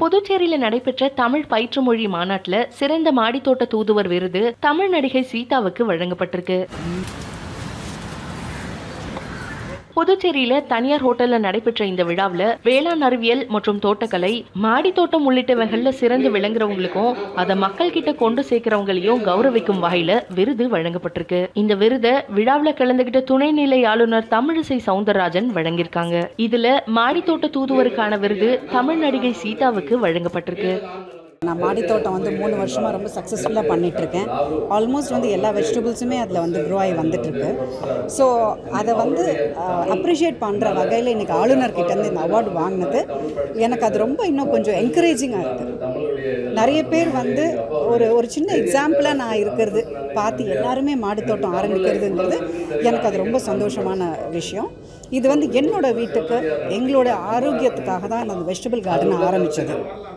புதுச்சேரியில் நடைபெற்ற தமிழ் பயிற்று மொழி மாநாட்டில் சிறந்த மாடித்தோட்ட தூதுவர் விருது தமிழ் நடிகை சீதாவுக்கு வழங்கப்பட்டிருக்கு புதுச்சேரியில தனியார் ஹோட்டல்ல நடைபெற்ற இந்த விழாவில் வேளாண் அறிவியல் மற்றும் தோட்டக்கலை மாடி தோட்டம் உள்ளிட்டவைகள்ல சிறந்து விளங்குறவங்களுக்கும் அதை மக்கள் கிட்ட கொண்டு சேர்க்கிறவங்களையும் கௌரவிக்கும் வகையில விருது வழங்கப்பட்டிருக்கு இந்த விருதை விழாவில் கலந்துகிட்ட துணைநிலை ஆளுநர் தமிழிசை சவுந்தரராஜன் வழங்கியிருக்காங்க இதுல மாடி தோட்ட தூதுவருக்கான விருது தமிழ் நடிகை சீதாவுக்கு வழங்கப்பட்டிருக்கு நான் மாடித்தோட்டம் வந்து மூணு வருஷமாக ரொம்ப சக்ஸஸ்ஃபுல்லாக பண்ணிகிட்ருக்கேன் ஆல்மோஸ்ட் வந்து எல்லா வெஜிடபிள்ஸுமே அதில் வந்து க்ரோ ஆகி வந்துட்டுருக்கு ஸோ அதை வந்து அப்ரிஷியேட் பண்ணுற வகையில் இன்றைக்கி ஆளுநர்கிட்டேருந்து இந்த அவார்டு வாங்கினது எனக்கு அது ரொம்ப இன்னும் கொஞ்சம் என்கரேஜிங்காக இருக்குது நிறைய பேர் வந்து ஒரு ஒரு சின்ன எக்ஸாம்பிளாக நான் இருக்கிறது பார்த்து எல்லாருமே மாடித்தோட்டம் ஆரம்பிக்கிறதுங்கிறது எனக்கு அது ரொம்ப சந்தோஷமான விஷயம் இது வந்து என்னோட வீட்டுக்கு எங்களோட ஆரோக்கியத்துக்காக தான் நான் அந்த வெஜிடபிள் கார்டன் ஆரம்பித்தது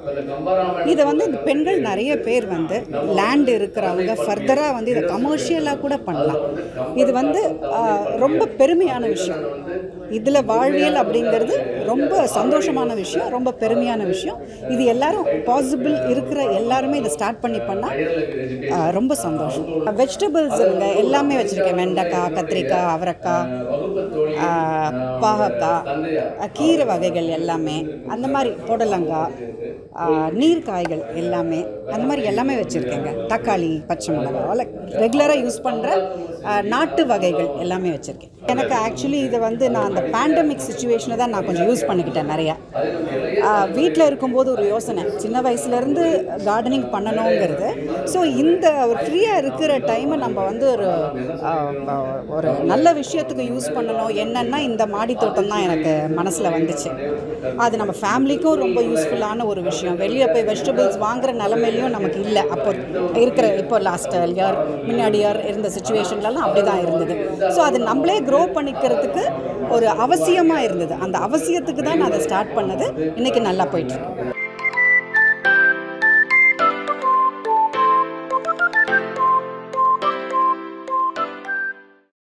இதை வந்து இந்த பெண்கள் நிறைய பேர் வந்து லேண்ட் இருக்கிறவங்க ஃபர்தராக வந்து இதை கமர்ஷியலாக கூட பண்ணலாம் இது வந்து ஆஹ், ரொம்ப பெருமையான விஷயம் இதில் வாழ்வியல் அப்படிங்கிறது ரொம்ப சந்தோஷமான விஷயம் ரொம்ப பெருமையான விஷயம் இது எல்லாரும் பாசிபிள் இருக்கிற எல்லாருமே இதை ஸ்டார்ட் பண்ணி பண்ணால் ரொம்ப சந்தோஷம் வெஜிடபிள்ஸ் எல்லாமே வச்சுருக்கேன் வெண்டைக்காய் கத்திரிக்காய் அவரைக்காய் ஆஹ், பாகக்காய் ஆஹ், கீரை வகைகள் எல்லாமே அந்த மாதிரி புடலங்காய் ஆஹ், நீர்க்காய்கள் எல்லாமே அந்த மாதிரி எல்லாமே வச்சுருக்கேங்க தக்காளி பச்சை மிளகாய் ரெகுலராக யூஸ் பண்ணுற நாட்டு வகைகள் எல்லாமே வச்சுருக்கேன் எனக்கு ஆக்சுவலி இதை வந்து நான் அந்த பேண்டமிக் சுச்சுவேஷனை தான் நான் கொஞ்சம் யூஸ் பண்ணிக்கிட்டேன் நிறையா வீட்டில் இருக்கும்போது ஒரு யோசனை சின்ன வயசுலேருந்து கார்டனிங் பண்ணணுங்கிறது ஸோ இந்த ஒரு ஃப்ரீயாக இருக்கிற டைமை நம்ம வந்து ஒரு ஆஹ், ஆஹ், ஒரு நல்ல விஷயத்துக்கு யூஸ் பண்ணணும் என்னன்னா இந்த மாடி தோட்டம் தான் எனக்கு மனசில் வந்துச்சு அது நம்ம ஃபேமிலிக்கும் ரொம்ப யூஸ்ஃபுல்லான ஒரு விஷயம் வெளியில் போய் வெஜிடபிள்ஸ் வாங்குற நிலமையிலையும் நமக்கு இல்லை அப்போ இருக்கிற இப்போ லாஸ்ட் இயர் முன்னாடி இயர் இருந்த சுச்சுவேஷன்லலாம் அப்படி தான் இருந்தது ஸோ அது நம்மளே க்ரோ பண்ணிக்கிறதுக்கு ஒரு அவசியமாக இருந்தது அந்த அவசியத்துக்கு தான் நான் அதை ஸ்டார்ட் பண்ணது இன்றைக்கி நல்லா போயிட்டுருக்கு